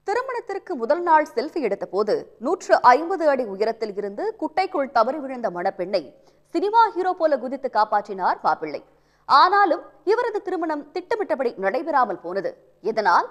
திருமணத்திற்கு முதல் நாள் செல்ஃபி எடுத்தபோது நூற்று ஐம்பது அடி உயரத்தில் இருந்து குட்டைக்குள் தவறி விழுந்த மணப்பெண்ணை சினிமா ஹீரோ போல குதித்து காப்பாற்றினார் மாப்பிள்ளை ஆனாலும் இவரது திருமணம் திட்டமிட்டபடி நடைபெறாமல் போனது இதனால்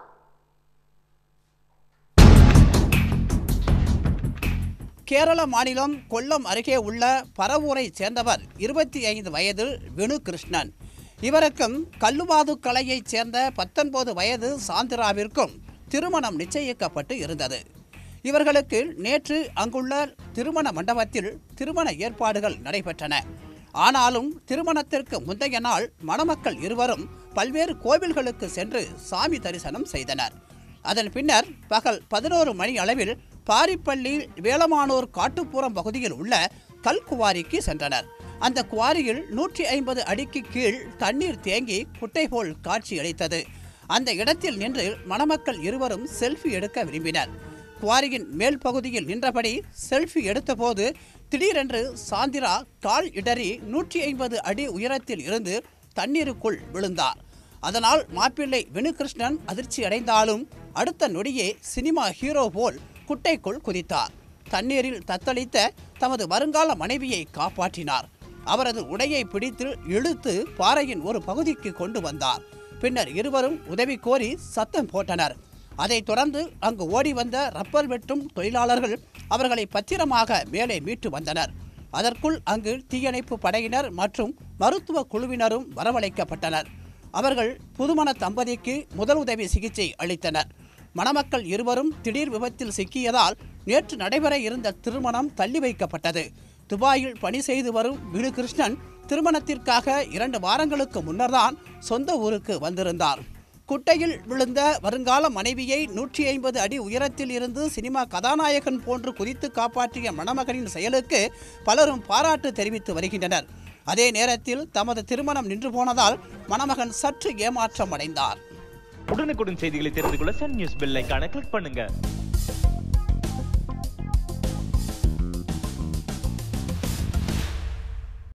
கேரள மாநிலம் கொல்லம் அருகே உள்ள பரவூரை சேர்ந்தவர் இருபத்தி ஐந்து வயது வினு கிருஷ்ணன் இவருக்கும் கல்லுவாது கலையைச் சேர்ந்த பத்தொன்பது வயது சாந்திராவிற்கும் திருமணம் நிச்சயிக்கப்பட்டு இருந்தது இவர்களுக்கு நேற்று அங்குள்ள திருமண மண்டபத்தில் திருமண ஏற்பாடுகள் நடைபெற்றன ஆனாலும் திருமணத்திற்கு முந்தைய நாள் மணமக்கள் இருவரும் பல்வேறு கோவில்களுக்கு சென்று சாமி தரிசனம் செய்தனர் அதன் பின்னர் பகல் பதினோரு மணி அளவில் பாரிப்பள்ளி வேளமானூர் காட்டுப்புறம் பகுதியில் உள்ள கல்குவாரிக்கு சென்றனர் அந்த குவாரியில் நூற்றி ஐம்பது அடிக்கு கீழ் தண்ணீர் தேங்கி குட்டை போல் காட்சியளித்தது அந்த இடத்தில் நின்று மணமக்கள் இருவரும் செல்ஃபி எடுக்க விரும்பினர் குவாரியின் மேல் பகுதியில் நின்றபடி செல்ஃபி எடுத்தபோது திடீரென்று சாந்திரா கால் இடறி நூற்றி ஐம்பது அடி உயரத்தில் இருந்து தண்ணீருக்குள் விழுந்தார் அதனால் மாப்பிள்ளை வினுகிருஷ்ணன் அதிர்ச்சி அடைந்தாலும் அடுத்த நொடியே சினிமா ஹீரோ போல் குட்டைக்குள் குதித்தார் தண்ணீரில் தத்தளித்த தமது வருங்கால மனைவியை காப்பாற்றினார் அவரது உடையை பிடித்து இழுத்து பாறையின் ஒரு பகுதிக்கு கொண்டு வந்தார் பின்னர் இருவரும் உதவி கோரி சத்தம் போட்டனர் அதைத் தொடர்ந்து அங்கு ஓடி வந்த ரப்பர் வெட்டும் தொழிலாளர்கள் அவர்களை பத்திரமாக மேலே மீட்டு வந்தனர் அதற்குள் அங்கு தீயணைப்பு படையினர் மற்றும் மருத்துவ குழுவினரும் வரவழைக்கப்பட்டனர் அவர்கள் புதுமண தம்பதிக்கு முதலுதவி சிகிச்சை அளித்தனர் மணமக்கள் இருவரும் திடீர் விபத்தில் சிக்கியதால் நேற்று நடைபெற இருந்த திருமணம் தள்ளி வைக்கப்பட்டது துபாயில் பணி செய்து வரும் வினு கிருஷ்ணன் திருமணத்திற்காக இரண்டு வாரங்களுக்கு முன்னர்தான் சொந்த ஊருக்கு வந்திருந்தார் குட்டையில் விழுந்த வருங்கால மனைவியை நூற்றி ஐம்பது அடி உயரத்தில் இருந்து சினிமா கதாநாயகன் போன்று குதித்து காப்பாற்றிய மணமகனின் செயலுக்கு பலரும் பாராட்டு தெரிவித்து வருகின்றனர் அதே நேரத்தில் தமது திருமணம் நின்று போனதால் மணமகன் சற்று ஏமாற்றம் அடைந்தார் உடனுக்குடன் செய்திகளை தெரிந்து கொள்ள சன் நியூஸ் பெல் ஐகானை கிளிக் பண்ணுங்க